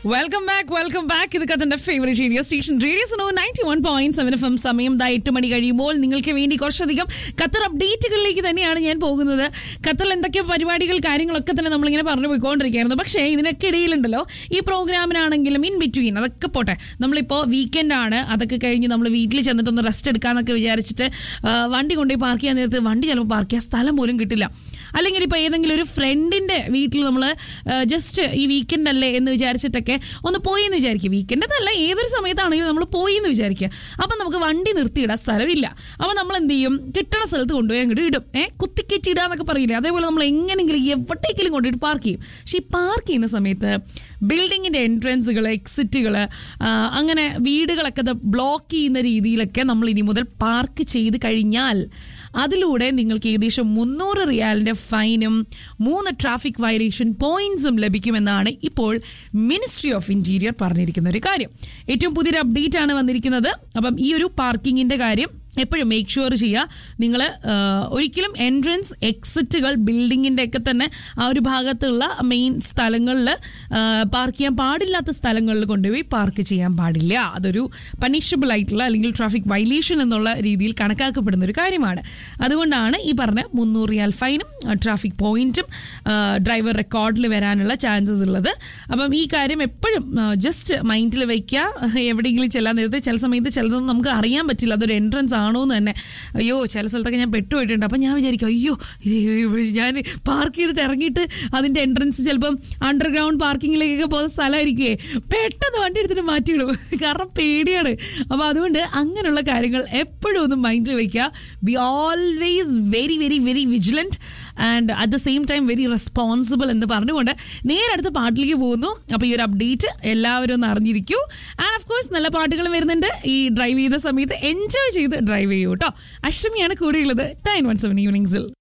welcome back welcome back ഇത് കഥന്റെ favourite radio station radio so ninety one point seven F M സമയം ദാ എട്ട് മണി കഴിയുമ്പോൾ നിങ്ങൾക്ക് വേണ്ടി കുറച്ചധികം ഖത്തർ അപ്ഡേറ്റുകളിലേക്ക് തന്നെയാണ് ഞാൻ പോകുന്നത് ഖത്തറിൽ എന്തൊക്കെ പരിപാടികൾ കാര്യങ്ങളൊക്കെ തന്നെ നമ്മളിങ്ങനെ പറഞ്ഞു പോയിക്കൊണ്ടിരിക്കുകയായിരുന്നു പക്ഷേ ഇതിനൊക്കെ ഇടയിലുണ്ടല്ലോ ഈ പ്രോഗ്രാമിനാണെങ്കിലും ഇൻ ബിറ്റ്വീൻ അതൊക്കെ പോട്ടെ നമ്മളിപ്പോൾ വീക്കെൻഡ് ആണ് അതൊക്കെ കഴിഞ്ഞ് നമ്മൾ വീട്ടിൽ ചെന്നിട്ടൊന്ന് റെസ്റ്റ് എടുക്കാന്നൊക്കെ വിചാരിച്ചിട്ട് ആ, വണ്ടി കൊണ്ടുപോയി പാർക്ക് ചെയ്യാൻ നേരത്ത് വണ്ടി ചിലപ്പോൾ പാർക്ക് ചെയ്യാൻ സ്ഥലം പോലും കിട്ടില്ല അല്ലെങ്കിൽ ഇപ്പോൾ ഏതെങ്കിലും ഒരു ഫ്രണ്ടിന്റെ വീട്ടിൽ നമ്മൾ ജസ്റ്റ് ഈ വീക്കെൻഡ് അല്ലേ എന്ന് വിചാരിച്ചിട്ടൊക്കെ ഒന്ന് പോയി എന്ന് വിചാരിക്കുക വീക്കെൻഡ് എന്നല്ല ഏതൊരു സമയത്താണെങ്കിലും നമ്മൾ പോയി എന്ന് വിചാരിക്കുക അപ്പം നമുക്ക് വണ്ടി നിർത്തിയിടാൻ സ്ഥലമില്ല അപ്പം നമ്മൾ എന്ത് ചെയ്യും കിട്ടണ സ്ഥലത്ത് കൊണ്ടുപോയി അങ്ങോട്ട് ഇടും ഏഹ് കുത്തിക്കെറ്റി ഇടാന്നൊക്കെ പറയില്ലേ അതേപോലെ നമ്മൾ എങ്ങനെയെങ്കിലും എവിടേക്കെങ്കിലും കൊണ്ടുപോയിട്ട് പാർക്ക് ചെയ്യും പക്ഷെ ഈ പാർക്ക് ചെയ്യുന്ന സമയത്ത് ബിൽഡിങ്ങിന്റെ എൻട്രൻസുകൾ എക്സിറ്റുകൾ അങ്ങനെ വീടുകളൊക്കെ ബ്ലോക്ക് ചെയ്യുന്ന രീതിയിലൊക്കെ നമ്മൾ ഇനി മുതൽ പാർക്ക് ചെയ്ത് കഴിഞ്ഞാൽ അതിലൂടെ നിങ്ങൾക്ക് ഏകദേശം മുന്നൂറ് റിയാലിന്റെ ഫൈനും മൂന്ന് ട്രാഫിക് വയലേഷൻ പോയിന്റ്സും ലഭിക്കുമെന്നാണ് ഇപ്പോൾ മിനിസ്ട്രി ഓഫ് ഇന്റീരിയർ പറഞ്ഞിരിക്കുന്ന ഒരു കാര്യം ഏറ്റവും പുതിയൊരു അപ്ഡേറ്റ് ആണ് വന്നിരിക്കുന്നത് അപ്പം ഈ ഒരു പാർക്കിങ്ങിന്റെ കാര്യം എപ്പോഴും മേക്ക് ഷുവർ ചെയ്യുക നിങ്ങൾ ഒരിക്കലും എൻട്രൻസ് എക്സിറ്റുകൾ ബിൽഡിങ്ങിൻ്റെ ഒക്കെ തന്നെ ആ ഒരു ഭാഗത്തുള്ള മെയിൻ സ്ഥലങ്ങളിൽ പാർക്ക് ചെയ്യാൻ പാടില്ലാത്ത സ്ഥലങ്ങളിൽ കൊണ്ടുപോയി പാർക്ക് ചെയ്യാൻ പാടില്ല അതൊരു പണിഷബിൾ ആയിട്ടുള്ള അല്ലെങ്കിൽ ട്രാഫിക് വയലേഷൻ എന്നുള്ള രീതിയിൽ കണക്കാക്കപ്പെടുന്ന ഒരു കാര്യമാണ് അതുകൊണ്ടാണ് ഈ പറഞ്ഞ മുന്നൂറ് റിയാൽ ഫൈനും ട്രാഫിക് പോയിന്റും ഡ്രൈവർ റെക്കോർഡിൽ വരാനുള്ള ചാൻസസ് ഉള്ളത് അപ്പം ഈ കാര്യം എപ്പോഴും ജസ്റ്റ് മൈൻഡിൽ വയ്ക്കുക എവിടെയെങ്കിലും ചെല്ലാൻ നേരത്തെ ചില സമയത്ത് ചിലതൊന്നും നമുക്ക് അറിയാൻ പറ്റില്ല അതൊരു എൻട്രൻസ് ആണോ എന്ന് തന്നെ അയ്യോ ചില സ്ഥലത്തൊക്കെ ഞാൻ പെട്ടുപോയിട്ടുണ്ട് അപ്പം ഞാൻ വിചാരിക്കും അയ്യോ ഇത് ഞാൻ പാർക്ക് ചെയ്തിട്ട് ഇറങ്ങിയിട്ട് അതിൻ്റെ എൻട്രൻസ് ചിലപ്പം അണ്ടർഗ്രൗണ്ട് പാർക്കിങ്ങിലേക്കൊക്കെ പോകുന്ന സ്ഥലമായിരിക്കുമേ പെട്ടെന്ന് വണ്ടി എടുത്തിട്ട് മാറ്റിയിടും കാരണം പേടിയാണ് അപ്പോൾ അതുകൊണ്ട് അങ്ങനെയുള്ള കാര്യങ്ങൾ എപ്പോഴും ഒന്ന് മൈൻഡിൽ വയ്ക്കുക be always very very very vigilant and at the same time very responsible എന്ന് പറഞ്ഞുകൊണ്ട് നേരെ അടുത്ത പാട്ടിലേക്ക് പോകുന്നു അപ്പോൾ ഈ ഒരു അപ്ഡേറ്റ് എല്ലാവരും ഒന്ന് അറിഞ്ഞിരിക്കൂ ആൻഡ് ഓഫ് കോഴ്സ് നല്ല പാട്ടുകൾ വരുന്നുണ്ട് ഈ ഡ്രൈവ് ചെയ്യുന്ന സമയത്ത് എൻജോയ് ചെയ്ത് ഡ്രൈവ് ചെയ്യൂ കേട്ടോ അഷ്ടമിയാണ് കൂടെയുള്ളത് നയൻ വൺ സെവൻ ഈവനിങ്സിൽ